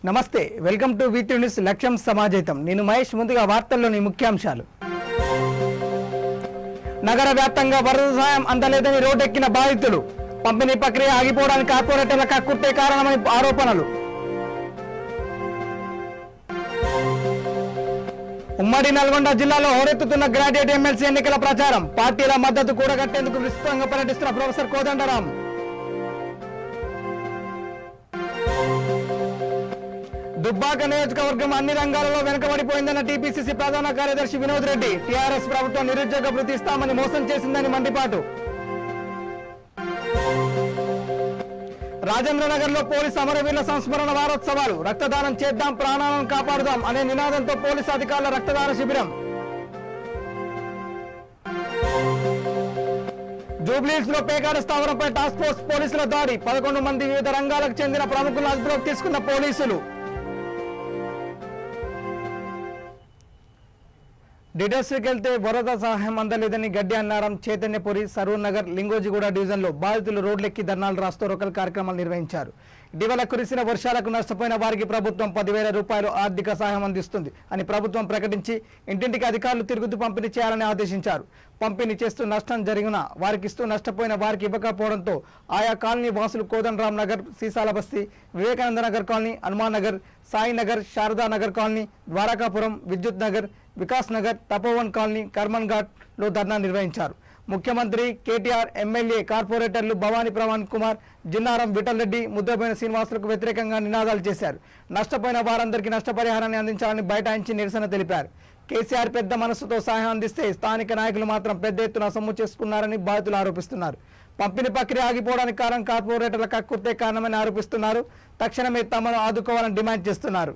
నమస్తే welcome to వీటి news లక్ష్యం సమాజేతం నేను మహేష్ ముందుగా వార్తల్లోని ముఖ్యాంశాలు నగర వ్యాప్తంగా వరద సహాయం అందలేదని రోడ్డెక్కిన బాధితులు పంపిణీ ప్రక్రియ ఆగిపోవడానికి కార్పొరేటర్ల కక్కుర్తే కారణమని ఆరోపణలు ఉమ్మడి నల్గొండ జిల్లాలో హోరెత్తుతున్న గ్రాడ్యుయేట్ ఎమ్మెల్సీ ఎన్నికల ప్రచారం పార్టీల మద్దతు కూడగట్టేందుకు విస్తృతంగా పర్యటిస్తున్న ప్రొఫెసర్ కోదండరాం దుబ్బాక నియోజకవర్గం అన్ని రంగాలలో వెనుకబడిపోయిందన్న టీపీసీసీ ప్రధాన కార్యదర్శి వినోద్ రెడ్డి టీఆర్ఎస్ ప్రభుత్వం నిరుద్యోగ వృత్తి ఇస్తామని మోసం చేసిందని మండిపాటు రాజేంద్రనగర్ లో పోలీస్ అమరవీరుల సంస్మరణ వారోత్సవాలు రక్తదానం చేద్దాం ప్రాణాలను కాపాడుదాం అనే నినాదంతో పోలీసు అధికారుల రక్తదాన శిబిరం జూబ్లీస్ లో పేకాడ స్థావరంపై టాస్క్ ఫోర్స్ పోలీసుల దాడి పదకొండు మంది వివిధ రంగాలకు చెందిన ప్రముఖులను అదుపులోకి తీసుకున్న పోలీసులు డీటెయిల్స్కి వెళ్తే వరద సహాయం అందలేదని గడ్డి అన్నారం చైతన్యపురి సరూర్ నగర్ లింగోజిగూడ డివిజన్లో బాధితులు రోడ్లెక్కి ధర్నాలు రాస్తూ రోకల్ కార్యక్రమాలు నిర్వహించారు ఇటీవల కురిసిన వర్షాలకు నష్టపోయిన వారికి ప్రభుత్వం పదివేల రూపాయలు ఆర్థిక సహాయం అందిస్తుంది అని ప్రభుత్వం ప్రకటించి ఇంటింటికి అధికారులు తిరుగుతూ పంపిణీ చేయాలని ఆదేశించారు పంపిణీ చేస్తూ నష్టం జరిగిన వారికి ఇస్తూ నష్టపోయిన వారికి ఇవ్వకపోవడంతో ఆయా కాలనీ వాసులు కోదండరామ్ నగర్ సీసాల బస్తీ Vivekananda Nagar colony Hanuman Nagar Sai Nagar Sharada Nagar colony Dwarakapuram Vidyut Nagar Vikas Nagar Tapovan colony Karman Ghat లో ధర్నా నిర్వహించారు ముఖ్యమంత్రి కేటీఆర్ ఎమ్మెల్యే కార్పొరేటర్లు భవానీ ప్రవణ్ కుమార్ జిన్నారం విఠల్ రెడ్డి ముద్రపోయిన శ్రీనివాసులకు వ్యతిరేకంగా నినాదాలు చేశారు నష్టపోయిన వారందరికీ నష్టపరిహారాన్ని అందించాలని బైఠాయించి నిరసన తెలిపారు కేసీఆర్ పెద్ద మనస్సుతో సహాయం అందిస్తే స్థానిక నాయకులు మాత్రం పెద్ద ఎత్తున సొమ్ము చేసుకున్నారని బాధితులు ఆరోపిస్తున్నారు పంపిణీ ప్రక్రియ ఆగిపోవడానికి కారణం కార్పొరేటర్ల కక్కుర్తే కారణమని ఆరోపిస్తున్నారు తక్షణమే తమను ఆదుకోవాలని డిమాండ్ చేస్తున్నారు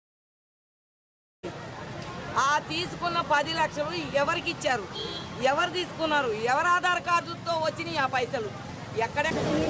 ఆ తీసుకున్న పది లక్షలు ఎవరికి ఇచ్చారు ఎవరు తీసుకున్నారు ఎవరు ఆధార్ కార్డుతో వచ్చినాయి ఆ పైసలు ఎక్కడ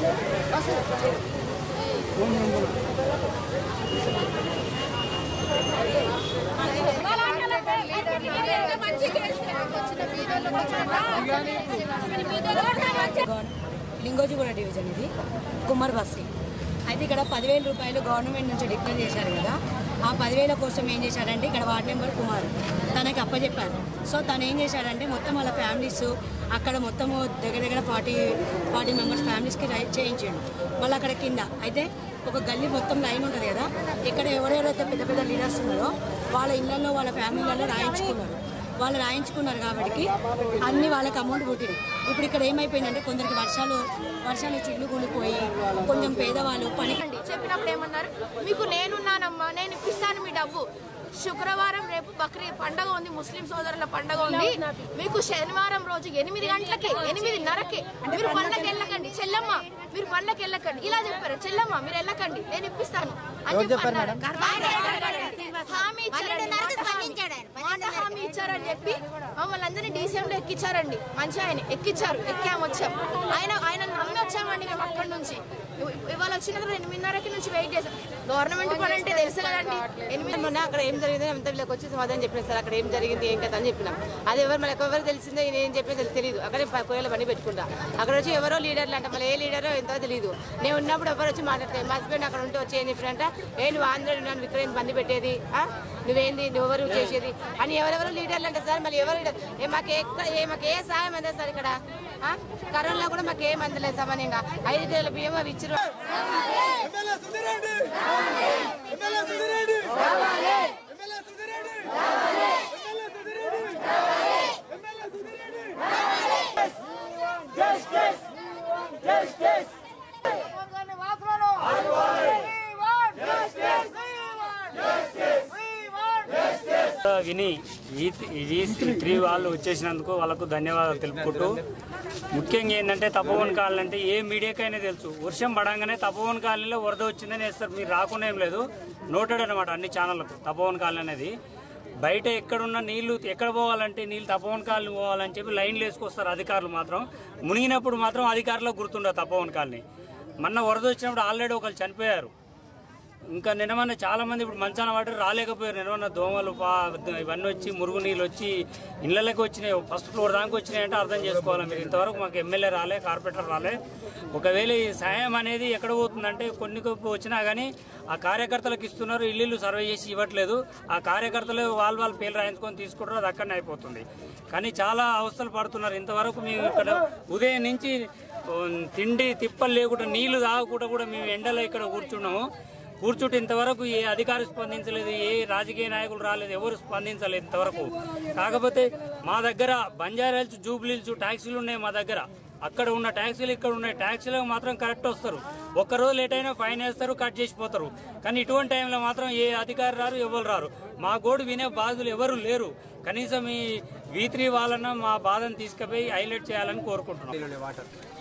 లింగోజిగూడ డివిజన్ ఇది కుమ్మర్ బస్సి అయితే ఇక్కడ పదివేల రూపాయలు గవర్నమెంట్ నుంచి డిక్లేర్ చేశారు కదా ఆ పదివేల కోసం ఏం చేశారంటే ఇక్కడ వార్డ్ మెంబర్ కుమార్ తనకి అప్పచెప్పారు సో తను ఏం చేశాడంటే మొత్తం వాళ్ళ ఫ్యామిలీస్ అక్కడ మొత్తము దగ్గర దగ్గర ఫార్టీ ఫార్టీ మెంబర్స్ ఫ్యామిలీస్కి రై చేయించాడు వాళ్ళు అక్కడ కింద అయితే ఒక గల్లీ మొత్తం లైన్ ఉంటుంది కదా ఇక్కడ ఎవరెవరైతే పెద్ద పెద్ద లీడర్స్ ఉన్నారో వాళ్ళ ఇళ్లలో వాళ్ళ ఫ్యామిలీలలో రాయించుకున్నారు వాళ్ళు రాయించుకున్నారు కాబట్టి అన్ని వాళ్ళకి అమౌంట్ పుట్టింది ఇప్పుడు ఇక్కడ ఏమైపోయిందంటే కొందరికి వర్షాలు వర్షాలు చిల్లు కూలిపోయి కొంచెం పేదవాళ్ళు పని అండి చెప్పినప్పుడు ఏమన్నారు మీకు నేనున్నానమ్మా నేను ఇప్పిస్తాను మీ డబ్బు శుక్రవారం రేపు బక్రీ పండగ ఉంది ముస్లిం సోదరుల పండగ ఉంది మీకు శనివారం రోజు ఎనిమిది గంటలకి ఎనిమిదిన్నరకి మీరు పనులకు వెళ్ళకండి చెల్లమ్మ మీరు పనులకు వెళ్ళకండి ఇలా చెప్పారు చెల్లమ్మ మీరు వెళ్ళకండి నేను ఇప్పిస్తాను అని చెప్పి అన్నారు. హామీ ఇచ్చారండి. మాట హామీ ఇచ్చారని చెప్పి మమ్మల్ని అందరినీ డీసీఎం లో ఎక్కించారండి మంచి ఆయన ఎక్కించారు ఎక్కాము వచ్చాం ఆయన ఆయన నమ్మి వచ్చామండి మేము అక్కడి నుంచి ఇవ- ఇవాళ వచ్చిన తర్వాత ఎనిమిదిన్నరకి నుంచి వెయిట్ చేసాం గవర్నమెంట్ పని అంటే తెలుసు కదండి ఎనిమిది మొన్న అక్కడ ఏం జరిగిందో అంత వీళ్ళకి వచ్చి సమాధానం చెప్పిన సార్ అక్కడ ఏం జరిగింది ఏం కదా అని చెప్పినాం అది ఎవరు మనకు ఎవరు తెలిసిందో ఈయన ఏం చెప్పినా తెలియదు అక్కడే కోయల బండి పెట్టుకుంటా అక్కడ వచ్చి ఎవరో లీడర్లు అంట మళ్ళీ ఏ లీడరో ఎంతో తెలియదు నేను ఉన్నప్పుడు ఎవరు వచ్చి మాట్లాడతాను మా హస్బెండ్ అక్కడ ఉంటే వచ్చి ఏం చెప్పినంట ఏ నువ్వు ఆంధ్ర నన్ను ఇక్కడ ఏం బండి పెట్టేది ఆ? నువ్వేంది నువ్వెవరు చేసేది అని ఎవరెవరు లీడర్లు అంటే సార్ మళ్ళీ ఎవరు leader? ఏ మాకు ఏ ఏ- మాకు ఏ సాయం అందా సార్ ఇక్కడ ఆ? కరోనా కూడా మాకు ఏం అందలేదు సామాన్యంగా ఐదు వేల బియ్యం అవి ఇచ్చారు MLA Sudhireddy MLA Sudhireddy MLA Sudhireddy MLA Sudhireddy MLA Sudhireddy justice justice విని ఈ ఈ త్రీ వాళ్ళు వచ్చేసినందుకు వాళ్ళకు ధన్యవాదాలు తెలుపుకుంటూ ముఖ్యంగా ఏంటంటే తపోవన్ కాలనీ అంటే ఏ మీడియాకైనా తెలుసు వర్షం పడంగానే తపోవన్ కాలనీలో వరద వచ్చిందని వేస్తారు మీరు రాకుండా ఏం లేదు నోటెడ్ అనమాట అన్ని ఛానళ్ళకు తపోవన్ కాలనీ అనేది బయట ఎక్కడున్న నీళ్లు ఎక్కడ పోవాలంటే నీళ్ళు తపోవన్ కాలనీ పోవాలని చెప్పి లైన్లు వేసుకొస్తారు అధికారులు మాత్రం మునిగినప్పుడు మాత్రం అధికారులకు గుర్తుండదు తపోవన్ కాలనీ మొన్న వరద వచ్చినప్పుడు ఆల్రెడీ ఒకరు చనిపోయారు ఇంకా నిన్నమన్న చాలా మంది ఇప్పుడు మంచాన వాటర్ రాలేకపోయారు నిన్నమన్న దోమలు పా ఇవన్నీ వచ్చి మురుగు నీళ్ళు వచ్చి ఇళ్ళకి వచ్చినాయి ఫస్ట్ ఫ్లోర్ దాకా వచ్చినాయి అంటే అర్థం చేసుకోవాలి మీరు ఇంతవరకు మాకు ఎమ్మెల్యే రాలే కార్పొరేటర్ రాలే ఒకవేళ ఈ సాయం అనేది ఎక్కడ పోతుందంటే కొన్ని కొప్పు వచ్చినా కానీ ఆ కార్యకర్తలకు ఇస్తున్నారు ఇల్లు సర్వే చేసి ఇవ్వట్లేదు ఆ కార్యకర్తలు వాళ్ళు వాళ్ళ పేర్లు రాయించుకొని తీసుకుంటారు అది అక్కడనే అయిపోతుంది కానీ చాలా అవస్థలు పడుతున్నారు ఇంతవరకు మేము ఇక్కడ ఉదయం నుంచి ఉమ్, తిండి తిప్పలు లేకుండా నీళ్లు తాగకుండా కూడా మేము ఎండలో ఇక్కడ కూర్చున్నాము కూర్చుంటే ఇంతవరకు ఏ అధికారి స్పందించలేదు ఏ రాజకీయ నాయకులు రాలేదు ఎవరు స్పందించలేదు ఇంతవరకు కాకపోతే మా దగ్గర బంజారాల్స్ జూబ్లీల్స్ ట్యాక్సీలు ఉన్నాయి మా దగ్గర అక్కడ ఉన్న ట్యాక్సీలు ఇక్కడ ఉన్నాయి ట్యాక్సీలకు మాత్రం కరెక్ట్ వస్తారు ఒక్కరోజు లేట్ అయినా ఫైన్ వేస్తారు కట్ చేసిపోతారు కానీ ఇటువంటి టైంలో మాత్రం ఏ అధికారి రారు ఎవరు రారు మా గోడు వినే బాధలు ఎవరు లేరు కనీసం ఈ వీ త్రీ వాళ్ళన్న మా బాధను తీసుకుపోయి హైలైట్ చేయాలని కోరుకుంటున్నాం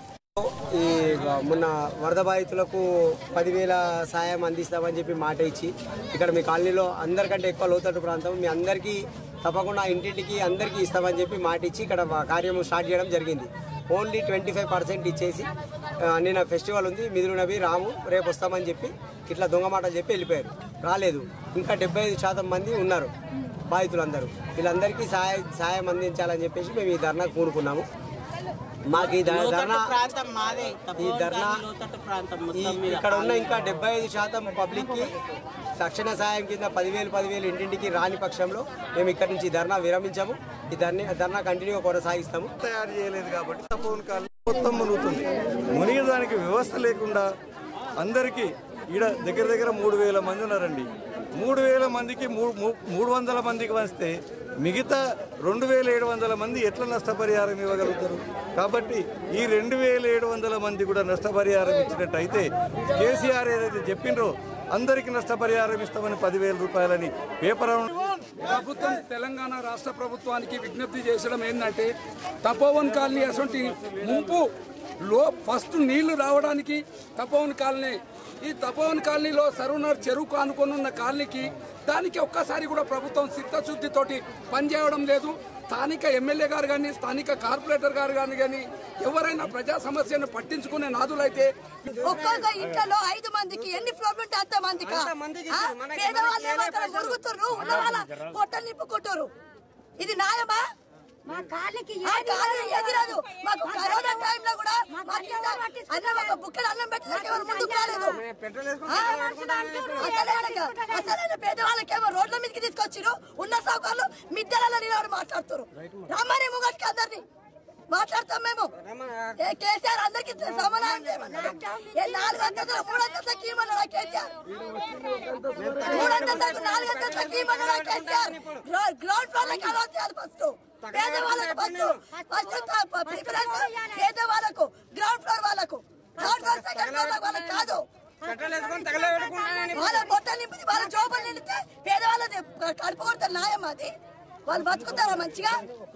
ఈ మొన్న వరద బాధితులకు పదివేల సాయం అందిస్తామని చెప్పి మాట ఇచ్చి ఇక్కడ మీ కాలనీలో అందరికంటే ఎక్కువ లోతట్టు ప్రాంతం మీ అందరికీ తప్పకుండా ఇంటింటికి అందరికీ ఇస్తామని చెప్పి మాట ఇచ్చి ఇక్కడ మా కార్యం స్టార్ట్ చేయడం జరిగింది ఓన్లీ ట్వంటీ ఫైవ్ పర్సెంట్ ఇచ్చేసి ఆ, నిన్న ఫెస్టివల్ ఉంది మిదులు నబి రాము రేపు వస్తామని చెప్పి ఇట్లా దొంగ మాటలు చెప్పి వెళ్ళిపోయారు రాలేదు ఇంకా డెబ్బై ఐదు శాతం మంది ఉన్నారు బాధితులందరూ వీళ్ళందరికీ సహాయ సహాయం అందించాలని చెప్పేసి మేము ఈ ధర్నాకు కూడుకున్నాము మాకు ఈ ధ- ధర్నా ప్రాంతం మాదే ఈ ధర్నా లోతట్టు ప్రాంతం ఈ మొత్తం మీద ఇక్కడ ఉన్న ఇంకా డెబ్బై ఐదు శాతం పబ్లిక్ కి తక్షణ సాయం కింద పదివేలు పదివేలు ఇంటింటికి రాని పక్షంలో మేము ఇక్కడ నుంచి ఈ ధర్నా విరమించాము ఈ ధర్నా ధర్నా కంటిన్యూగా కొనసాగిస్తాము తయారు చేయలేదు కాబట్టి తపోవన్ కాలం మొత్తం మునుగుతుంది మునిగేదానికి వ్యవస్థ లేకుండా అందరికీ ఈడ దగ్గర దగ్గర మూడు వేల మంది ఉన్నారండి మూడు వేల మందికి మూ- మూ- మూడు వందల మందికి వస్తే మిగతా రెండు వేల ఏడు వందల మంది ఎట్లా నష్టపరిహారం ఇవ్వగలుగుతారు కాబట్టి ఈ రెండు వేల ఏడు వందల మంది కూడా నష్టపరిహారం ఇచ్చినట్టయితే కేసీఆర్ ఏదైతే చెప్పిండ్రో అందరికీ నష్టపరిహారం ఇస్తామని పదివేల రూపాయలని పేపర్ ప్రభుత్వం తెలంగాణ రాష్ట్ర ప్రభుత్వానికి విజ్ఞప్తి చేసడం ఏంటంటే తపోవన్ కాలనీ అసొంటి ముంపు లో ఫస్ట్ నీళ్లు రావడానికి తపోవన్ కాలనీ ఈ తపోవన్ కాలనీలో సరునర్ చెరువు ఆనుకొని ఉన్న కాలనీకి దానికి ఒక్కసారి కూడా ప్రభుత్వం చిత్తశుద్ధితోటి పనిచేయడం లేదు స్థానిక ఎమ్మెల్యే గారు కానీ స్థానిక కార్పొరేటర్ గారు కానీ కానీ ఎవరైనా ప్రజా సమస్యను పట్టించుకునే నాదులైతే ఒక్కొక్క ఇంట్లో ఐదు మందికి ఎన్ని ఫ్లోర్లు ఉంటే అంత మందికి పేదవాళ్ళు ఏమంటారు మురుగుతుర్రు ఉన్న వాళ్ళ పొట్టలు నింపుకుంటారు ఇది న్యాయమా మా కాళ్ళకి ఎదిరదు మాకు కరోనా టైంలో కూడా మాకు ఇంత అన్నం ఒక బుక్కడు అన్నం పెట్టడానికి ఎవరు ముందుకు రాలేదు ఆ? అసలైన అసలైన పేదవాళ్ళకేమో రోడ్ల మీదకి తీసుకొచ్చిరు ఉన్న సౌకర్యాలు మిద్దెలలో నిలబడి మాట్లాడుతారు రమ్మని ముగట్కి అందరినీ మాట్లాడతాం మేము ఏ కేసీఆర్ అందరికి సమాధానం చేయమన్నాడు ఏ నాలుగు అంతస్తుల మూడు అంతస్తులకి ఇవ్వమన్నాడా కేసీఆర్ మూడు అంతస్తులకు నాలుగు అంతస్తులకి ఇవ్వమన్నాడా కేసీఆర్ గ్రౌ- గ్రౌండ్ ఫ్లోర్ లకి అలౌ చేయాలి ఫస్ట్ పేదవాళ్ళకు ఫస్ట్ ఫస్ట్ ప్రిఫరెన్స్ పేదవాళ్ళకు గ్రౌండ్ ఫ్లోర్ వాళ్ళకు గ్రౌండ్ ఫ్లోర్ సెకండ్ ఫ్లోర్ వాళ్ళకి కాదు వాళ్ళ బొట్టలు నింపి వాళ్ళ జోబులు నిండితే పేదవాళ్ళది కడుపు కొడతారు న్యాయం అది వాళ్ళు బతుకుతారా మంచిగా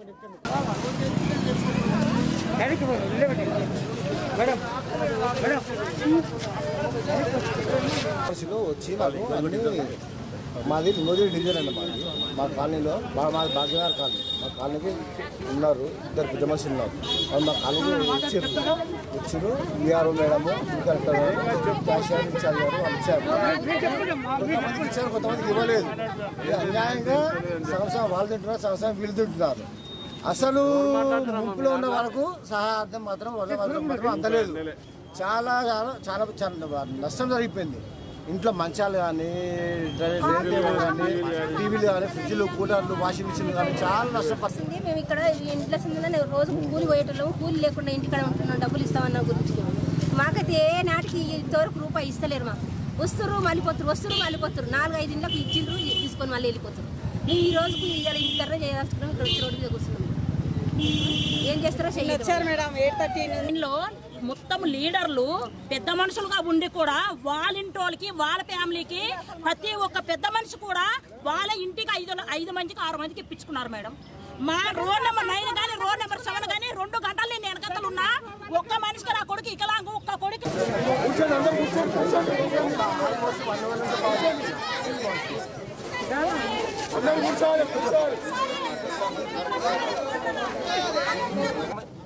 బస్సులో వచ్చి మాకు అన్ని మాది లింగోజీ డివిజన్ అండి మాది మా కాలనీలో మా మాది భాగ్యనగర్ కాలనీ మా కాలనీకి ఉన్నారు ఇద్దరు పెద్ద మనుషులు ఉన్నారు వాళ్ళు మా కాలనీకి వచ్చారు వచ్చారు విఆర్ఓ మేడము కలెక్టర్ గారు క్యాషియర్ ఇచ్చారు గారు వాళ్ళు ఇచ్చారు కొంతమందికి ఇచ్చారు కొంతమందికి ఇవ్వలేదు ఇది అన్యాయంగా సగం సగం వాళ్ళు తింటున్నారు సగం సగం వీళ్ళు తింటున్నారు అసలు ముంపులో ఉన్న వాళ్ళకు సహాయార్థం మాత్రం వాళ్ళ వాళ్ళకి మాత్రం అందలేదు చాలా చాలా చాలా చాలా నష్టం జరిగిపోయింది ఇంట్లో మంచాలు కానీ డైనింగ్ టేబుల్ కానీ టీవీలు కానీ ఫ్రిడ్జ్లు కూలర్లు వాషింగ్ మిషన్లు కానీ చాలా నష్టపడుతుంది వస్తుంది మేము ఇక్కడ ఈ ఇంట్లో సిందులో రోజు కూలి పోయేటోళ్ళము కూలి లేకుండా ఇంటికాడ ఉంటున్నాం డబ్బులు ఇస్తామన్న గురించి మాకైతే ఏ నాటికి ఇంతవరకు రూపాయి ఇస్తలేరు మాకు వస్తురు మళ్ళీపోతురు వస్తురు మళ్ళీపోతురు నాలుగు ఐదు ఇంట్లోకి ఇచ్చిండ్రు తీసుకొని మళ్ళీ వెళ్ళిపోతారు మేము ఈ రోజుకి ఇవాళ ఇంటి దగ్గర చేయాల్సుకున్నాం ఇక్కడ వచ్చి రోడ్డు మీద కూర్చున్నాం ఏం చేస్తారో వచ్చారు మేడం ఎయిట్ థర్టీ దీనిలో మొత్తం లీడర్లు పెద్ద మనుషులుగా ఉండి కూడా వాళ్ళ ఇంటోళ్ళకి వాళ్ళ ఫ్యామిలీకి ప్రతి ఒక్క పెద్ద మనిషి కూడా వాళ్ళ ఇంటికి ఐదు ఐదు మందికి ఆరు మందికి ఇప్పించుకున్నారు మేడం మా రోడ్ నెంబర్ నైన్ కానీ రోడ్ నెంబర్ సెవెన్ కానీ రెండు గంటలు నేను వెనకతలు ఉన్నా ఒక్క మనిషికి నా కొడుకు ఇకలాంగు ఒక్క కొడుకు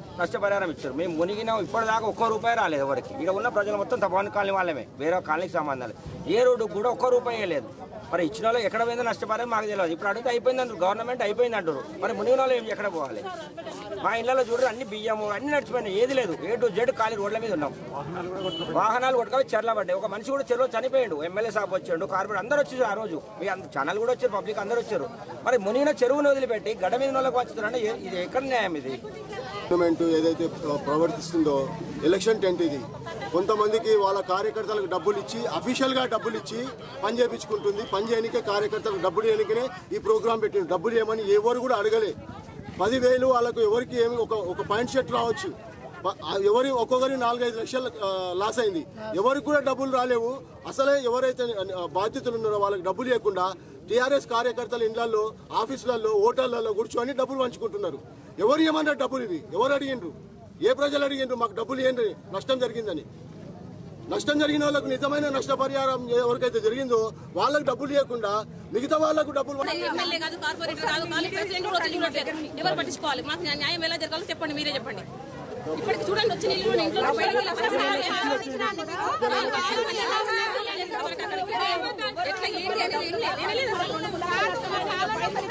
నష్టపరిహారం ఇచ్చారు మేము మునిగినా ఇప్పటిదాకా ఒక్క రూపాయి రాలేదు ఎవరికి ఇక్కడ ఉన్న ప్రజలు మొత్తం తపవన్ కాలనీ వాళ్ళమే వేరే కాలనీకి సంబంధం లేదు ఏ రోడ్డు కూడా ఒక్క రూపాయి లేదు మరి ఇచ్చిన వాళ్ళు ఎక్కడ పోయిందో నష్టపరిహారం మాకు తెలియదు ఇప్పుడు అడిగితే అయిపోయింది అంటారు గవర్నమెంట్ అయిపోయింది అంటారు మరి మునిగిన వాళ్ళు ఏం ఎక్కడ పోవాలి మా ఇళ్ళలో చూడరు అన్ని బియ్యము అన్ని నడిచిపోయినాయి ఏది లేదు ఏ టు జెడ్ ఖాళీ రోడ్ల మీద ఉన్నాం వాహనాలు కొట్టుకొని చెర్ల పడ్డాయి ఒక మనిషి కూడా చెరువు చనిపోయాడు ఎమ్మెల్యే సాబ్ వచ్చాడు కార్పొరేట్ అందరూ వచ్చారు ఆ రోజు మీ అంద- ఛానల్ కూడా వచ్చారు పబ్లిక్ అందరూ వచ్చారు మరి మునిగిన చెరువును వదిలిపెట్టి గడ్డ మీద వాళ్ళకి వచ్చుతారంటే ఏ- ఇది ఎక్కడ న్యాయం ఇది గవర్నమెంట్ ఏదైతే ప్ర- ప్రవర్తిస్తుందో ఎలక్షన్ టెంట్ ఇది కొంతమందికి వాళ్ళ కార్యకర్తలకు డబ్బులు ఇచ్చి అఫీషియల్ గా డబ్బులు ఇచ్చి పని చేయించుకుంటుంది పని చేయనికే కార్యకర్తలకు డబ్బులు చేయనికనే ఈ ప్రోగ్రామ్ పెట్టింది డబ్బులు ఏమని ఎవరు కూడా అడగలే పదివేలు వాళ్ళకు ఎవరికి ఏమి ఒక ఒక పాయింట్ షర్ట్ రావచ్చు ప- ఆ ఎవరి ఒక్కొక్కరి నాలుగైదు లక్షలు ఆ, లాస్ అయింది ఎవరికి కూడా డబ్బులు రాలేవు అసలే ఎవరైతే ఆ, బాధ్యతలు ఉన్నారో వాళ్ళకి డబ్బులు ఇవ్వకుండా టీఆర్ఎస్ కార్యకర్తల ఇళ్లలో ఆఫీసులలో హోటళ్లలో కూర్చొని డబ్బులు పంచుకుంటున్నారు ఎవరు ఏమన్నారు డబ్బులు ఇవి ఎవరు అడిగిండ్రు ఏ ప్రజలు అడిగిండ్రు మాకు డబ్బులు ఇవ్వండి నష్టం జరిగిందని నష్టం జరిగిన వాళ్ళకు నిజమైన నష్టపరిహారం ఎవరికైతే జరిగిందో వాళ్ళకి డబ్బులు ఇవ్వకుండా మిగతా వాళ్ళకు డబ్బులు ఎమ్మెల్యే కాదు కార్పొరేటర్ కాదు కాలేజ్ ప్రెసిడెంట్ కూడా వచ్చి చూడట్లేదు ఎవరు పట్టించుకోవాలి మాకు న్యా- న్యాయం ఎలా జరగాలో చెప్పండి మీరే చెప్పండి ఇప్పటికి చూడండి వచ్చి నీళ్ళు ఉన్నాయి. ఇంట్లో బయటికి వెళ్ళి అసలు ఎట్లా ఏంటి అనేది ఏం లేదు. ఏమీ లేదు అసలు.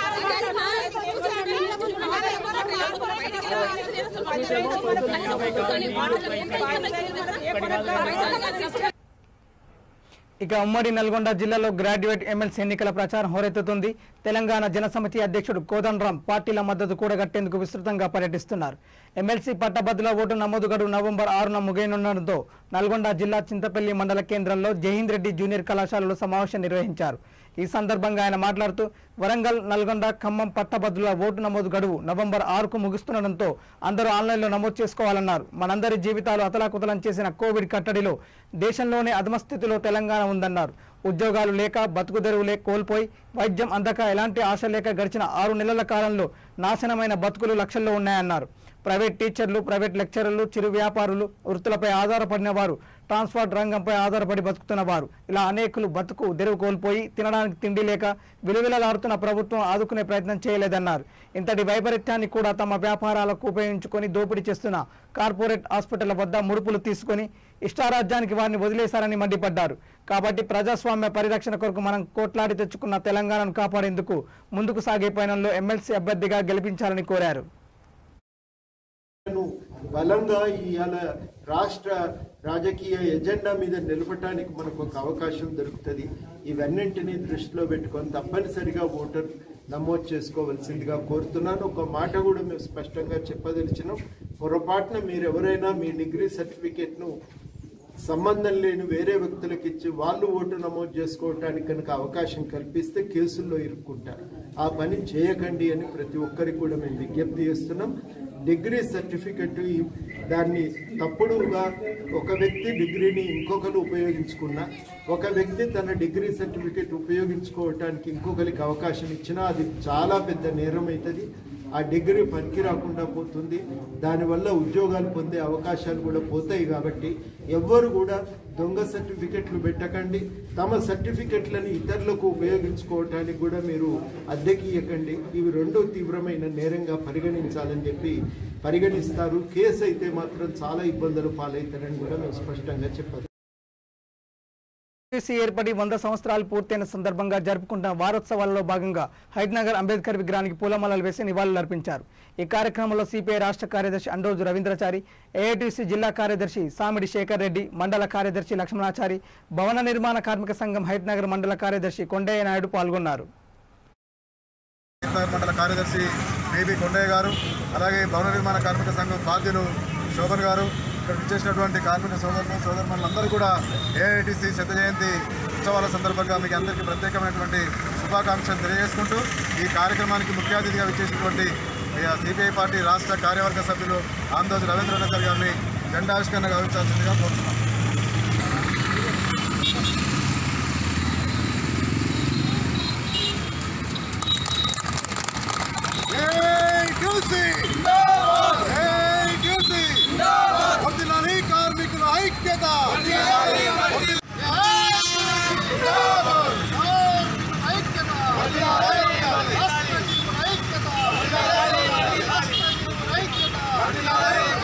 ఇక ఉమ్మడి నల్గొండ జిల్లాలో గ్రాడ్యుయేట్ ఎమ్మెల్సీ ఎన్నికల ప్రచారం హోరెత్తుతుంది తెలంగాణ జనసమితి అధ్యక్షుడు కోదండరాం పార్టీల మద్దతు కూడగట్టేందుకు విస్తృతంగా పర్యటిస్తున్నారు ఎమ్మెల్సీ పట్టభద్రుల ఓటు నమోదు గడువు నవంబర్ ఆరున ముగియనుండడంతో నల్గొండ జిల్లా చింతపల్లి మండల కేంద్రంలో జహీంద్ రెడ్డి జూనియర్ కళాశాలలో సమావేశం నిర్వహించారు ఈ సందర్భంగా ఆయన మాట్లాడుతూ వరంగల్ నల్గొండ ఖమ్మం పట్టభద్రుల ఓటు నమోదు గడువు నవంబర్ ఆరుకు ముగుస్తుండడంతో అందరూ ఆన్లైన్లో నమోదు చేసుకోవాలన్నారు మనందరి జీవితాలు అతలాకుతలం చేసిన కోవిడ్ కట్టడిలో దేశంలోనే అధమస్థితిలో తెలంగాణ ఉందన్నారు ఉద్యోగాలు లేక బతుకుదెరువులే కోల్పోయి వైద్యం అందక ఎలాంటి ఆశ లేక గడిచిన ఆరు నెలల కాలంలో నాశనమైన బతుకులు లక్షల్లో ఉన్నాయన్నారు ప్రైవేట్ టీచర్లు ప్రైవేట్ లెక్చరర్లు చిరు వ్యాపారులు వృత్తులపై ఆధారపడిన వారు ట్రాన్స్పోర్ట్ రంగంపై ఆధారపడి బతుకుతున్న వారు ఇలా అనేకులు బతుకు తెరువు కోల్పోయి తినడానికి తిండి లేక విలువిలలాడుతున్న ప్రభుత్వం ఆదుకునే ప్రయత్నం చేయలేదన్నారు ఇంతటి వైపరీత్యాన్ని కూడా తమ వ్యాపారాలకు ఉపయోగించుకొని దోపిడీ చేస్తున్న కార్పొరేట్ హాస్పిటల్ వద్ద ముడుపులు తీసుకొని ఇష్టారాజ్యానికి వారిని వదిలేశారని మండిపడ్డారు కాబట్టి ప్రజాస్వామ్య పరిరక్షణ కొరకు మనం కోట్లాడి తెచ్చుకున్న తెలంగాణను కాపాడేందుకు ముందుకు సాగే పయనంలో ఎమ్మెల్సీ అభ్యర్థిగా గెలిపించాలని కోరారు ను బలంగా ఇవాళ రాష్ట్ర రాజకీయ ఎజెండా మీద నిలబడటానికి మనకు ఒక అవకాశం దొరుకుతుంది ఇవన్నింటినీ దృష్టిలో పెట్టుకొని తప్పనిసరిగా ఓటర్ నమోదు చేసుకోవాల్సిందిగా కోరుతున్నాను ఒక మాట కూడా మేము స్పష్టంగా చెప్పదలిచినాం పొరపాటున మీరు ఎవరైనా మీ డిగ్రీ సర్టిఫికేట్ను సంబంధం లేని వేరే వ్యక్తులకు ఇచ్చి వాళ్ళు ఓటు నమోదు చేసుకోవటానికి కనుక అవకాశం కల్పిస్తే కేసుల్లో ఇరుక్కుంటారు ఆ పని చేయకండి అని ప్రతి ఒక్కరికి కూడా మేము విజ్ఞప్తి చేస్తున్నాం డిగ్రీ సర్టిఫికెట్ ఈ- దాన్ని తప్పుడుగా ఒక వ్యక్తి డిగ్రీని ఇంకొకరు ఉపయోగించుకున్నా ఒక వ్యక్తి తన డిగ్రీ సర్టిఫికెట్ ఉపయోగించుకోవటానికి ఇంకొకరికి అవకాశం ఇచ్చినా అది చాలా పెద్ద నేరం అవుతుంది ఆ డిగ్రీ పనికి రాకుండా పోతుంది దానివల్ల ఉద్యోగాలు పొందే అవకాశాలు కూడా పోతాయి కాబట్టి ఎవ్వరు కూడా దొంగ సర్టిఫికెట్లు పెట్టకండి తమ సర్టిఫికెట్లను ఇతరులకు ఉపయోగించుకోవటానికి కూడా మీరు అద్దెకి ఇవ్వకండి ఇవి రెండో తీవ్రమైన నేరంగా పరిగణించాలని చెప్పి పరిగణిస్తారు కేసు అయితే మాత్రం చాలా ఇబ్బందులు పాలవుతారని కూడా మేము స్పష్టంగా చెప్పాలి యూసీ ఏర్పడి వంద సంవత్సరాలు పూర్తయిన సందర్భంగా జరుపుకుంటున్న వారోత్సవాలలో భాగంగా హైదనగర్ అంబేద్కర్ విగ్రహానికి పూలమాలలు వేసి నివాళులర్పించారు ఈ కార్యక్రమంలో సిపిఐ రాష్ట్ర కార్యదర్శి అండోజు రవీంద్రచారి ఏఐటీసీ జిల్లా కార్యదర్శి సామిడి శేఖర్ రెడ్డి మండల కార్యదర్శి లక్ష్మణాచారి భవన నిర్మాణ కార్మిక సంఘం హైదనగర్ మండల కార్యదర్శి కొండయ్య నాయుడు పాల్గొన్నారు నగర్ మండల కార్యదర్శి బేబీ కొండయ్య గారు అలాగే భవన నిర్మాణ కార్మిక సంఘం బాధ్యులు శోభన్ గారు ఇక్కడ విచ్చేసినటువంటి కార్మిక సోదరులు సోదరులందరూ కూడా ఏఐటిసి శత జయంతి ఉత్సవాల సందర్భంగా మీకు అందరికీ ప్రత్యేకమైనటువంటి శుభాకాంక్షలు తెలియజేసుకుంటూ ఈ కార్యక్రమానికి ముఖ్య అతిథిగా విచ్చేసినటువంటి సిపిఐ పార్టీ రాష్ట్ర కార్యవర్గ సభ్యులు ఆందోజ్ రవీంద్రనాథ్ గారిని జెండావిష్కరణ గౌరవించాల్సిందిగా కోరుతున్నాం వర్ధిల్లాలి కార్మికుల ఐక్యత ఐక్యత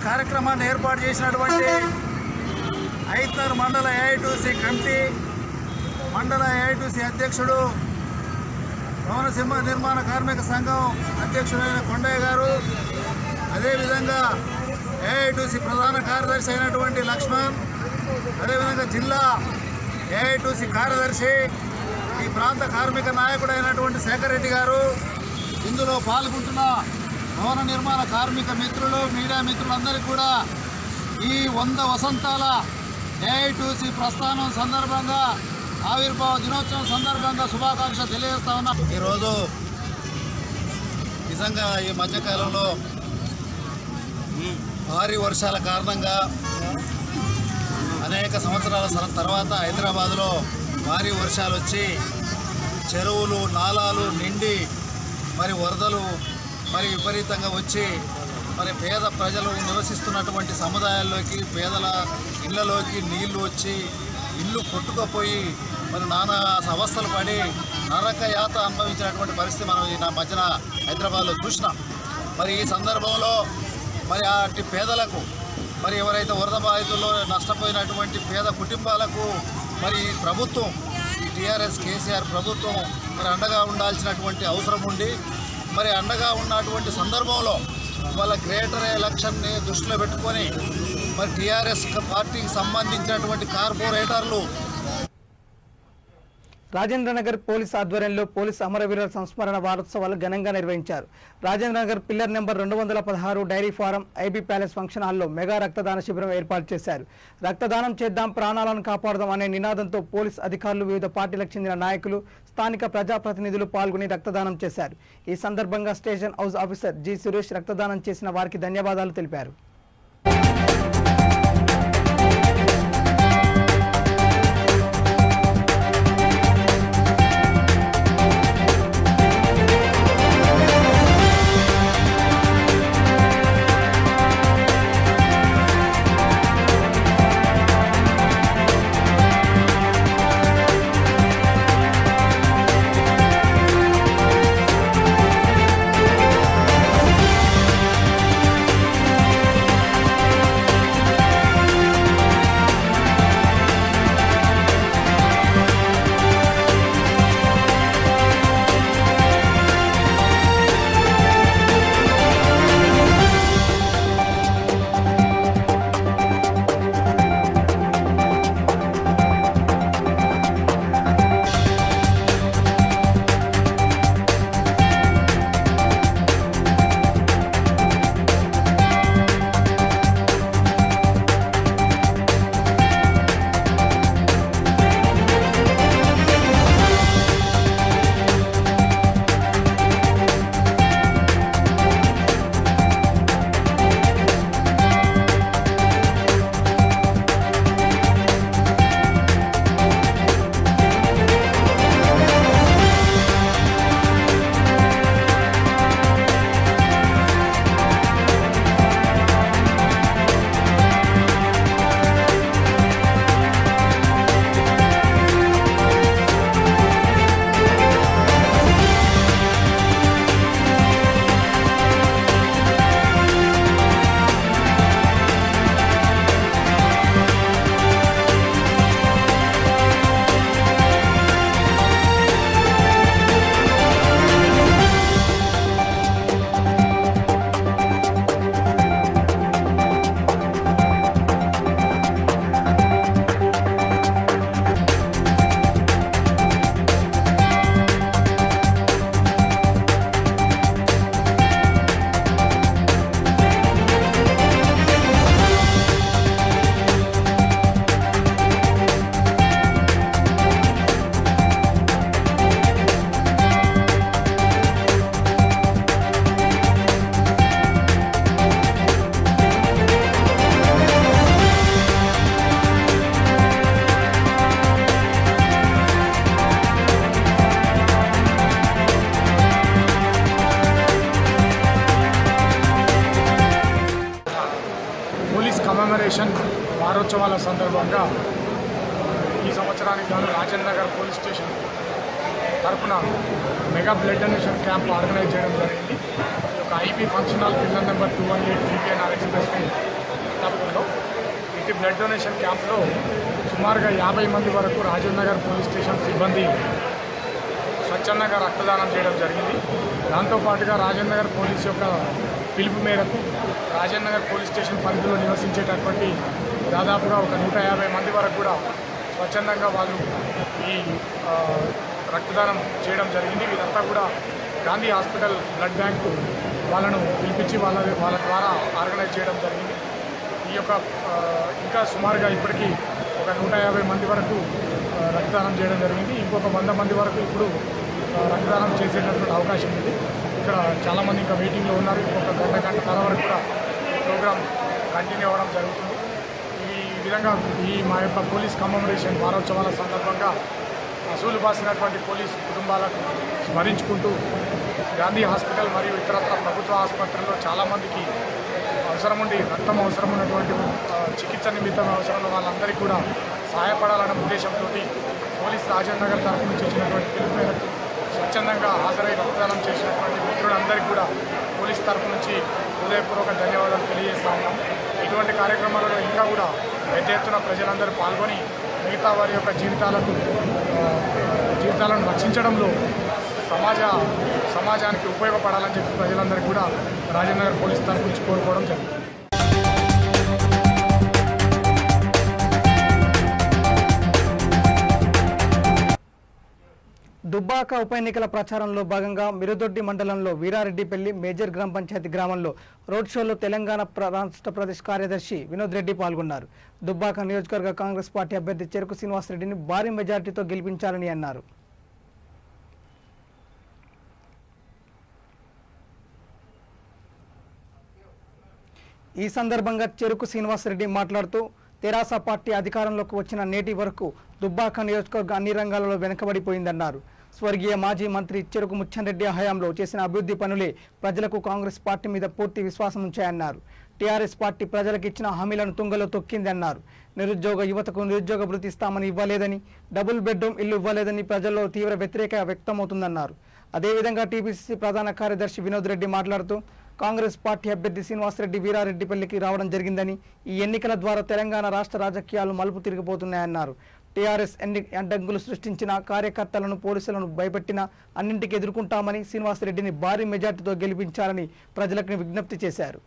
కార్యక్రమాన్ని ఏర్పాటు చేసినటువంటి ఐతర్ మండల ఏఐటీసీ కమిటీ మండల ఏఐటీసీ అధ్యక్షుడు భవన సింహ నిర్మాణ కార్మిక సంఘం అధ్యక్షుడైన కొండయ్య గారు అదేవిధంగా ఏఐటీసీ ప్రధాన కార్యదర్శి అయినటువంటి లక్ష్మణ్ అదేవిధంగా జిల్లా ఏఐటీసీ కార్యదర్శి ఈ ప్రాంత కార్మిక నాయకుడైనటువంటి శేఖర్ రెడ్డి గారు ఇందులో పాల్గొంటున్న భవన నిర్మాణ కార్మిక మిత్రులు మీడియా మిత్రులందరికీ కూడా ఈ వంద వసంతాల ఏఐటీసీ ప్రస్థానం సందర్భంగా ఆవిర్భావ దినోత్సవం సందర్భంగా శుభాకాంక్షలు తెలియజేస్తా ఉన్నాం ఈరోజు నిజంగా ఈ మధ్యకాలంలో భారీ వర్షాల కారణంగా అనేక సంవత్సరాల సర- తర్వాత హైదరాబాదులో భారీ వర్షాలు వచ్చి చెరువులు నాలాలు నిండి మరి వరదలు మరి విపరీతంగా వచ్చి మరి పేద ప్రజలు నివసిస్తున్నటువంటి సముదాయాల్లోకి పేదల ఇళ్లలోకి నీళ్లు వచ్చి ఇల్లు కొట్టుకుపోయి మరి నానా అవస్థలు పడి నరక యాత అనుభవించినటువంటి పరిస్థితి మనం ఈ నా మధ్యన హైదరాబాద్లో చూసినాం మరి ఈ సందర్భంలో మరి అట్టి పేదలకు మరి ఎవరైతే వరద బాధితుల్లో నష్టపోయినటువంటి పేద కుటుంబాలకు మరి ఈ ప్రభుత్వం ఈ టీఆర్ఎస్ కేసీఆర్ ప్రభుత్వం మరి అండగా ఉండాల్సినటువంటి అవసరం ఉండి మరి అండగా ఉన్నటువంటి సందర్భంలో వాళ్ళ గ్రేటర్ ఎలక్షన్ని దృష్టిలో పెట్టుకొని మరి టీఆర్ఎస్ పార్టీకి సంబంధించినటువంటి కార్పొరేటర్లు రాజేంద్రనగర్ పోలీస్ ఆధ్వర్యంలో పోలీస్ అమరవీరుల సంస్మరణ వారోత్సవాలు ఘనంగా నిర్వహించారు రాజేంద్రనగర్ పిల్లర్ నెంబర్ రెండు వందల పదహారు dairy farm IB palace function హాల్లో మెగా రక్తదాన శిబిరం ఏర్పాటు చేశారు రక్తదానం చేద్దాం ప్రాణాలను కాపాడదాం అనే నినాదంతో పోలీస్ అధికారులు వివిధ పార్టీలకు చెందిన నాయకులు స్థానిక ప్రజాప్రతినిధులు పాల్గొని రక్తదానం చేశారు ఈ సందర్భంగా station house officer G Suresh రక్తదానం చేసిన వారికి ధన్యవాదాలు తెలిపారు పోలీస్ కమెమరేషన్ వారోత్సవాల సందర్భంగా ఈ సంవత్సరానికి గాను రాజేంద్ర నగర్ పోలీస్ స్టేషన్ తరపున mega blood donation camp organise చేయడం జరిగింది ఈ యొక్క IP function hall pillar number two one eight BPNR express ఇటువంటి బ్లడ్ డొనేషన్ క్యాంప్లో సుమారుగా యాభై మంది వరకు రాజీవ్ నగర్ పోలీస్ స్టేషన్ సిబ్బంది స్వచ్ఛందంగా రక్తదానం చేయడం జరిగింది దాంతోపాటుగా రాజేంద్ర నగర్ పోలీస్ యొక్క పిలుపు మేరకు రాజేంద్ర నగర్ పోలీస్ స్టేషన్ పరిధిలో నివసించేటటువంటి దాదాపుగా ఒక నూట యాభై మంది వరకు కూడా స్వచ్ఛందంగా వాళ్ళు ఈ ఆ, రక్తదానం చేయడం జరిగింది వీరంతా కూడా గాంధీ హాస్పిటల్ బ్లడ్ బ్యాంక్ వాళ్ళను పిలిపించి వాళ్ళ వాళ్ళ ద్వారా ఆర్గనైజ్ చేయడం జరిగింది ఈ యొక్క ఆ, ఇంకా సుమారుగా ఇప్పటికీ ఒక నూట యాభై మంది వరకు ఆ, రక్తదానం చేయడం జరిగింది ఇంకొక వంద మంది వరకు ఇప్పుడు ఆ, రక్తదానం చేసేటటువంటి అవకాశం ఉంది ఇక్కడ చాలామంది ఇంకా వెయిటింగ్లో ఉన్నారు ఇంకొక గంట గంట తర వరకు కూడా ఈ ప్రోగ్రామ్ కంటిన్యూ అవ్వడం జరుగుతుంది ఈ విధంగా ఈ మా యొక్క పోలీస్ కమమరేషన్ వారోత్సవాల సందర్భంగా అసూలు బాసినటువంటి పోలీసు కుటుంబాలకు స్మరించుకుంటూ గాంధీ హాస్పిటల్ మరియు ఇతరత్ర ప్రభుత్వ ఆసుపత్రుల్లో చాలామందికి అవసరం ఉండి రక్తం అవసరం ఉన్నటువంటి ఆ, చికిత్స నిమిత్తం అవసరం ఉన్న వాళ్ళందరికీ కూడా సహాయపడాలన్న ఉద్దేశంతో పోలీస్ రాజేంద్ర నగర్ తరఫు నుంచి ఇచ్చినటువంటి పిలుపు మేరకు స్వచ్ఛందంగా హాజరై రక్తదానం చేసినటువంటి మిత్రులందరికీ కూడా పోలీస్ తరఫు నుంచి హృదయపూర్వక ధన్యవాదాలు తెలియజేస్తా ఉన్నాం ఇటువంటి కార్యక్రమాలలో ఇంకా కూడా పెద్ద ఎత్తున ప్రజలందరూ పాల్గొని మిగతా వారి యొక్క జీవితాలకు ఆ, జీవితాలను రక్షించడంలో సమాజ సమాజానికి ఉపయోగపడాలని చెప్పి ప్రజలందరికీ కూడా రాజేంద్ర నగర్ పోలీస్ తరఫు నుంచి కోరుకోవడం జరిగింది దుబ్బాక ఉప ఎన్నికల ప్రచారంలో భాగంగా మిరుదొడ్డి మండలంలో వీరారెడ్డిపల్లి మేజర్ గ్రామ పంచాయతీ గ్రామంలో రోడ్ షోలో తెలంగాణ ప్ర- రాష్ట్ర ప్రదేశ్ కార్యదర్శి వినోద్ రెడ్డి పాల్గొన్నారు దుబ్బాక నియోజకవర్గ కాంగ్రెస్ పార్టీ అభ్యర్థి చెరుకు శ్రీనివాసరెడ్డిని భారీ మెజార్టీతో గెలిపించాలని అన్నారు ఈ సందర్భంగా చెరుకు శ్రీనివాసరెడ్డి మాట్లాడుతూ తెరాస పార్టీ అధికారంలోకి వచ్చిన నేటి వరకు దుబ్బాక నియోజకవర్గ అన్ని రంగాలలో వెనుకబడిపోయిందన్నారు స్వర్గీయ మాజీ మంత్రి చెరుకు ముచ్చన్రెడ్డి హయాంలో చేసిన అభివృద్ధి పనులే ప్రజలకు కాంగ్రెస్ పార్టీ మీద పూర్తి విశ్వాసం ఉంచాయన్నారు టీఆర్ఎస్ పార్టీ ప్రజలకు ఇచ్చిన హామీలను తుంగలో తొక్కిందన్నారు నిరుద్యోగ యువతకు నిరుద్యోగ భృతి ఇస్తామని ఇవ్వలేదని డబుల్ బెడ్రూమ్ ఇల్లు ఇవ్వలేదని ప్రజల్లో తీవ్ర వ్యతిరేక వ్యక్తమవుతుందన్నారు అదేవిధంగా టీపీసీసీ ప్రధాన కార్యదర్శి వినోద్ రెడ్డి మాట్లాడుతూ కాంగ్రెస్ పార్టీ అభ్యర్థి శ్రీనివాసరెడ్డి వీరారెడ్డిపల్లికి రావడం జరిగిందని ఈ ఎన్నికల ద్వారా తెలంగాణ రాష్ట్ర రాజకీయాలు మలుపు తిరిగిపోతున్నాయన్నారు టీఆర్ఎస్ ఎన్ని అడ్డంకులు సృష్టించిన కార్యకర్తలను పోలీసులను భయపెట్టిన అన్నింటికి ఎదుర్కొంటామని శ్రీనివాసరెడ్డిని భారీ మెజార్టీతో గెలిపించాలని ప్రజలకు విజ్ఞప్తి చేశారు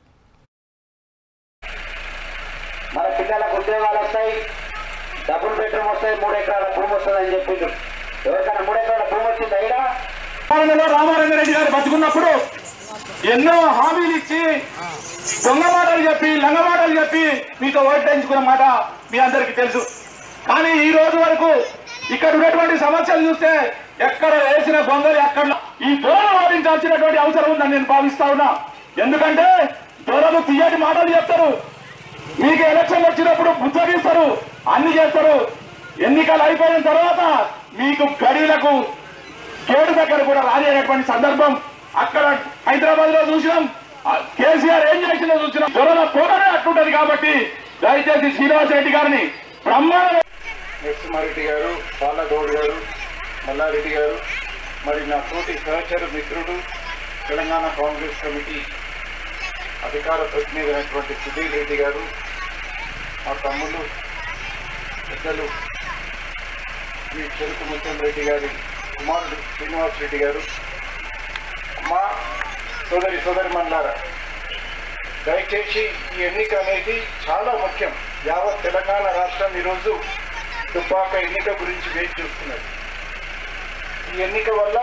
మన పిల్లలకు ఉద్యోగాలు వస్తాయి డబుల్ బెడ్రూమ్ వస్తాయి మూడు ఎకరాల భూమి వస్తుంది అని చెప్పిండు ఎవరికైనా మూడు ఎకరాల భూమి వచ్చింది అయినా పాలనలో రామారంగారెడ్డి గారు బతుకున్నప్పుడు ఎన్నో హామీలు ఇచ్చి దొంగ మాటలు చెప్పి లంగ మాటలు చెప్పి మీతో ఓటేయించుకున్న మాట మీ అందరికీ తెలుసు కానీ ఈ రోజు వరకు ఇక్కడ ఉన్నటువంటి సమస్యలు చూస్తే ఎక్కడ వేసిన గొంగలు ఎక్కడ ఈ దొరను వాదించాల్సినటువంటి అవసరం ఉందని నేను భావిస్తా ఉన్నా ఎందుకంటే దొరలు తీయటి మాటలు చెప్తారు మీకు ఎలక్షన్ వచ్చినప్పుడు బుద్ధగిస్తారు అన్ని చేస్తారు ఎన్నికలు అయిపోయిన తర్వాత మీకు గడిలకు గేటు దగ్గర కూడా రాలేనటువంటి సందర్భం అక్కడ హైదరాబాద్ లో చూసినాం ఆ కేసీఆర్ ఏం చేసిందో చూసినాం త్వరల పోగనే అట్లుంటది కాబట్టి దయచేసి శ్రీనివాస్ రెడ్డి గారిని బ్రహ్మాండ నరసింహారెడ్డి గారు బాలగౌడ్ గారు మల్లారెడ్డి గారు మరి నా తోటి సహచర మిత్రుడు తెలంగాణ కాంగ్రెస్ కమిటీ అధికార ప్రతినిధి అయినటువంటి సుధీర్ రెడ్డి గారు మా తమ్ముళ్ళు పెద్దలు శ్రీ చెరుకు ముత్యం రెడ్డి గారి కుమారుడు శ్రీనివాస్ రెడ్డి గారు మా సోదరి సోదరి మండలారా దయచేసి ఈ ఎన్నిక అనేది చాలా ముఖ్యం యావత్ తెలంగాణ రాష్ట్రం ఈరోజు దుబ్బాక ఎన్నిక గురించి వేచి చూస్తున్నది ఈ ఎన్నిక వల్ల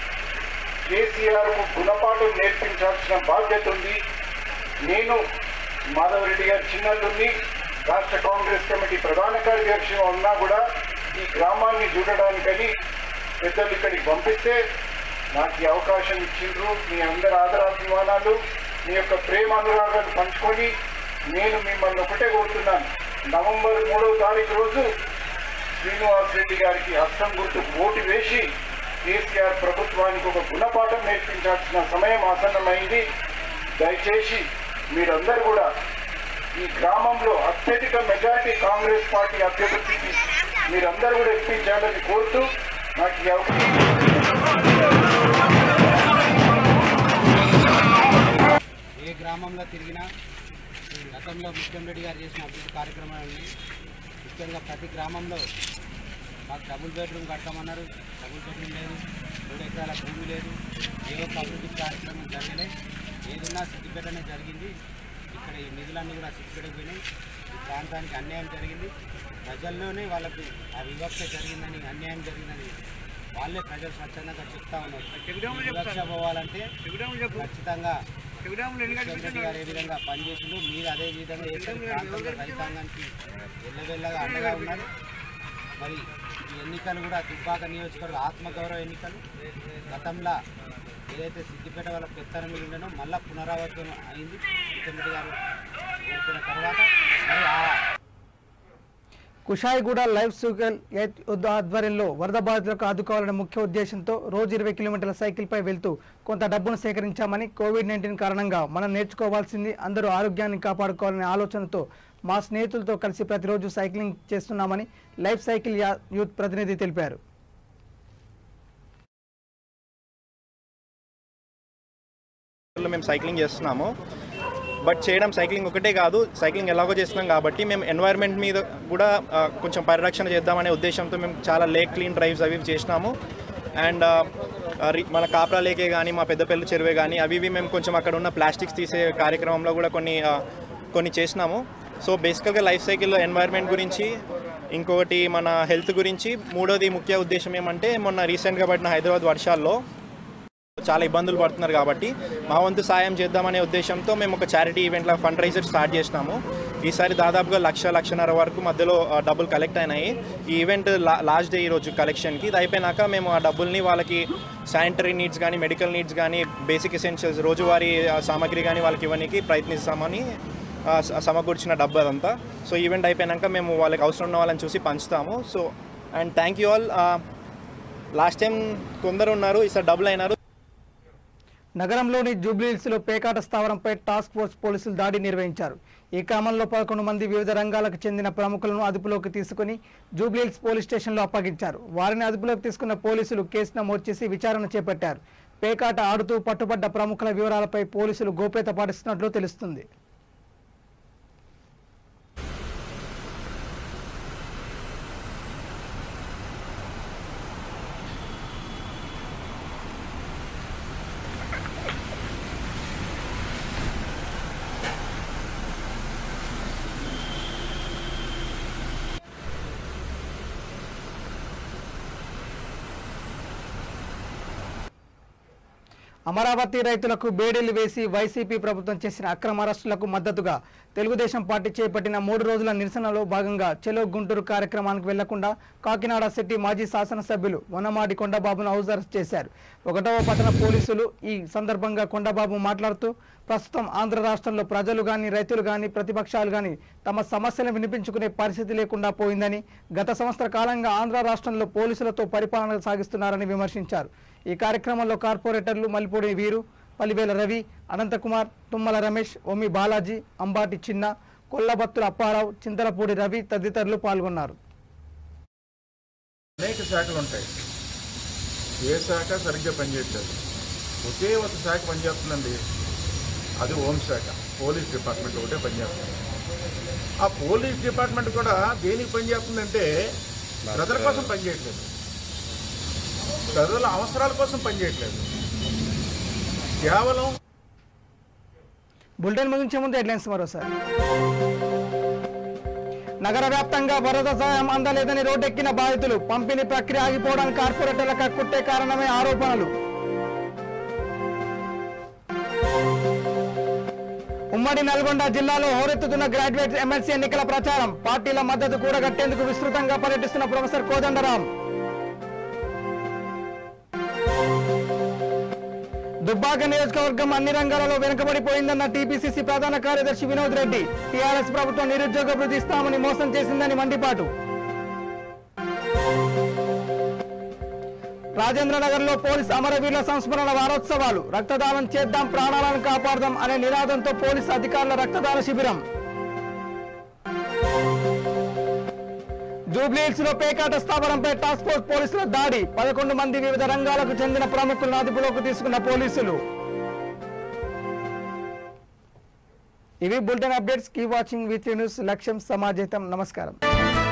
కేసీఆర్కు గుణపాఠం నేర్పించాల్సిన బాధ్యత ఉంది నేను మాధవరెడ్డి గారి చిన్నల్లుని రాష్ట్ర కాంగ్రెస్ కమిటీ ప్రధాన కార్యదర్శిగా ఉన్నా కూడా ఈ గ్రామాన్ని చూడడానికని పెద్దలు ఇక్కడికి పంపిస్తే నాకు ఈ అవకాశం ఇచ్చిండ్రు మీ అందరి ఆదరాభిమానాలు మీ యొక్క ప్రేమ అనురాగాలు పంచుకొని నేను మిమ్మల్ని ఒకటే కోరుతున్నాను నవంబర్ మూడవ తారీఖు రోజు శ్రీనివాస్ రెడ్డి గారికి హస్తం గుర్తుకు ఓటు వేసి కేసీఆర్ ప్రభుత్వానికి ఒక గుణపాఠం నేర్పించాల్సిన సమయం ఆసన్నమైంది దయచేసి మీరందరూ కూడా ఈ గ్రామంలో అత్యధిక మెజారిటీ కాంగ్రెస్ పార్టీ అభ్యర్థికి మీరందరూ కూడా ఇప్పించాలని కోరుతూ నాకు ఈ అవకాశం ఏ గ్రామంలో తిరిగినా ఈ గతంలో ముఖ్యం రెడ్డి గారు చేసిన అభివృద్ధి కార్యక్రమాలని ముఖ్యంగా ప్రతి గ్రామంలో మాకు డబుల్ బెడ్రూమ్ కట్టమన్నారు డబుల్ బెడ్రూమ్ లేదు మూడు ఎకరాల భూమి లేదు ఏ ఒక్క అభివృద్ధి కార్యక్రమం జరగలేదు ఏదున్నా సిద్దిపేటనే జరిగింది ఇక్కడ ఈ నిధులన్నీ కూడా సిద్దిపేటకు పోయినాయి ఈ ప్రాంతానికి అన్యాయం జరిగింది ప్రజల్లోనే వాళ్ళకు ఆ వివక్ష జరిగిందని అన్యాయం జరిగిందని వాళ్ళే ప్రజలు స్వచ్ఛందంగా చెప్తా ఉన్నారు వివక్ష పోవాలంటే ఖచ్చితంగా ముఖ్యమంత్రి గారు ఏ విధంగా పనిచేసిందో మీరు అదే విధంగా ఏకైక ప్రాంతంలో రైతాంగానికి ఎల్లవెల్లగా అండగా ఉన్నారు మరి ఈ ఎన్నికలు కూడా దుబ్బాక నియోజకవర్గ ఆత్మగౌరవ ఎన్నికలు గతంలో ఏదైతే సిద్దిపేట వాళ్ళ పెత్తనం మీద ఉండనో మళ్ళా పునరావృతం అయింది ముఖ్యమంత్రి గారు ఓడిపోయిన తర్వాత మరి ఆ కుషాయిగూడ లైఫ్ సైకిల్ ఎయిత్ యుద్ధ ఆధ్వర్యంలో వరద బాధితులకు ఆదుకోవాలనే ముఖ్య ఉద్దేశంతో రోజు ఇరవై కిలోమీటర్ల సైకిల్పై వెళ్తూ కొంత డబ్బును సేకరించామని కోవిడ్ నైన్టీన్ కారణంగా మనం నేర్చుకోవాల్సింది అందరూ ఆరోగ్యాన్ని కాపాడుకోవాలనే ఆలోచనతో మా స్నేహితులతో కలిసి ప్రతిరోజు సైక్లింగ్ చేస్తున్నామని లైఫ్ సైకిల్ యా- యూత్ ప్రతినిధి తెలిపారు లో మేము సైక్లింగ్ చేస్తున్నాము బట్ చేయడం సైక్లింగ్ ఒకటే కాదు సైక్లింగ్ ఎలాగో చేస్తున్నాం కాబట్టి మేము ఎన్వైర్న్మెంట్ మీద కూడా ఆ, కొంచెం పరిరక్షణ చేద్దామనే ఉద్దేశంతో మేము చాలా లేక్ క్లీన్ డ్రైవ్స్ అవి ఇవి చేసినాము అండ్ మన కాప్రా లేకే కానీ మా పెద్దపల్లి చెరువే కానీ అవి ఇవి మేము కొంచెం అక్కడ ఉన్న ప్లాస్టిక్స్ తీసే కార్యక్రమంలో కూడా కొన్ని ఆ, కొన్ని చేసినాము సో బేసికల్గా లైఫ్ సైకిల్లో ఎన్వైర్న్మెంట్ గురించి ఇంకొకటి మన హెల్త్ గురించి మూడోది ముఖ్య ఉద్దేశం ఏమంటే మొన్న రీసెంట్గా పడిన హైదరాబాద్ వర్షాల్లో చాలా ఇబ్బందులు పడుతున్నారు కాబట్టి మా వంతు సాయం చేద్దామనే ఉద్దేశంతో మేము ఒక చారిటీ ఈవెంట్ల ఫండ్ రైజర్ స్టార్ట్ చేసినాము ఈసారి దాదాపుగా లక్ష లక్షన్నర వరకు మధ్యలో ఆ, డబ్బులు కలెక్ట్ అయినాయి ఈ ఈవెంట్ లా లాస్ట్ డే ఈరోజు కలెక్షన్కి ఇది అయిపోయినాక మేము ఆ డబ్బుల్ని వాళ్ళకి శానిటరీ నీడ్స్ కానీ మెడికల్ నీడ్స్ కానీ బేసిక్ ఎసెన్షియల్స్ రోజువారీ ఆ, సామాగ్రి కానీ వాళ్ళకి ఇవ్వడానికి ప్రయత్నిస్తామని ఆ, స- సమకూర్చిన డబ్బు అదంతా సో ఈవెంట్ అయిపోయినాక మేము వాళ్ళకి అవసరం ఉన్న వాళ్ళని చూసి పంచుతాము so and thank you all last time కొందరు ఉన్నారు ఈసారి డబుల్ అయినారు నగరంలోని జూబ్లీహిల్స్లో పేకాట స్థావరంపై టాస్క్ ఫోర్స్ పోలీసులు దాడి నిర్వహించారు ఈ క్రమంలో పదకొండు మంది వివిధ రంగాలకు చెందిన ప్రముఖులను అదుపులోకి తీసుకుని జూబ్లీహిల్స్ పోలీస్ స్టేషన్లో అప్పగించారు వారిని అదుపులోకి తీసుకున్న పోలీసులు కేసు నమోదు చేసి విచారణ చేపట్టారు పేకాట ఆడుతూ పట్టుబడ్డ ప్రముఖుల వివరాలపై పోలీసులు గోప్యత పాటిస్తున్నట్లు తెలుస్తుంది అమరావతి రైతులకు బేడీలు వేసి వైసీపీ ప్రభుత్వం చేసిన అక్రమ అరెస్టులకు మద్దతుగా తెలుగుదేశం పార్టీ చేపట్టిన మూడు రోజుల నిరసనలో భాగంగా చెలో గుంటూరు కార్యక్రమానికి వెళ్లకుండా కాకినాడ సిటీ మాజీ శాసనసభ్యులు వనమాడి కొండబాబును హౌస్ అరెస్ట్ చేశారు ఒకటవ పట్టణ పోలీసులు ఈ సందర్భంగా కొండబాబు మాట్లాడుతూ ప్రస్తుతం ఆంధ్ర రాష్ట్రంలో ప్రజలు కానీ రైతులు కానీ ప్రతిపక్షాలు కానీ తమ సమస్యలను వినిపించుకునే పరిస్థితి లేకుండా పోయిందని గత సంవత్సర కాలంగా ఆంధ్ర రాష్ట్రంలో పోలీసులతో పరిపాలన సాగిస్తున్నారని విమర్శించారు ఈ కార్యక్రమంలో కార్పొరేటర్లు మల్లిపూడి వీరు పలివేల రవి అనంతకుమార్ తుమ్మల రమేష్ ఒమ్మి బాలాజీ అంబాటి చిన్న కొల్లబత్తుల అప్పారావు చింతలపూడి రవి తదితరులు పాల్గొన్నారు అనేక శాఖలు ఉంటాయి ఏ శాఖ సరిగ్గా పనిచేయట్లేదు ఒకే ఒక శాఖ పనిచేస్తుందండి అది హోంశాఖ పోలీస్ డిపార్ట్మెంట్ ఒకటే పనిచేస్తుంది ఆ పోలీస్ డిపార్ట్మెంట్ కూడా దేనికి పనిచేస్తుందంటే ప్రజల కోసం పనిచేయట్లేదు ప్రజల అవసరాల కోసం పనిచేయట్లేదు కేవలం బులెటిన్ ముగించే ముందు హెడ్లైన్స్ మరోసారి నగర వ్యాప్తంగా వరద సహాయం అందలేదని రోడ్డెక్కిన బాధితులు పంపిణీ ప్రక్రియ ఆగిపోవడానికి కార్పొరేటర్లకు కుట్టే కారణమే ఆరోపణలు ఉమ్మడి నల్గొండ జిల్లాలో హోరెత్తుతున్న గ్రాడ్యుయేట్ ఎమ్మెల్సీ ఎన్నికల ప్రచారం పార్టీల మద్దతు కూడగట్టేందుకు విస్తృతంగా పర్యటిస్తున్న ప్రొఫెసర్ కోదండరాం దుబ్బాక నియోజకవర్గం అన్ని రంగాలలో వెనుకబడిపోయిందన్న టీపీసీసీ ప్రధాన కార్యదర్శి వినోద్ రెడ్డి టీఆర్ఎస్ ప్రభుత్వం నిరుద్యోగ వృద్ధి ఇస్తామని మోసం చేసిందని మండిపాటు రాజేంద్రనగర్ లో పోలీస్ అమరవీరుల సంస్మరణ వారోత్సవాలు రక్తదానం చేద్దాం ప్రాణాలను కాపాడదాం అనే నినాదంతో పోలీస్ అధికారుల రక్తదాన శిబిరం జూబ్లీహిల్స్ లో పేకాట స్థావరంపై టాస్క్ ఫోర్స్ పోలీసుల దాడి పదకొండు మంది వివిధ రంగాలకు చెందిన ప్రముఖులను అదుపులోకి తీసుకున్న పోలీసులు ఇవి bulletin updates keep watching with news లక్ష్యం సమాజేతం నమస్కారం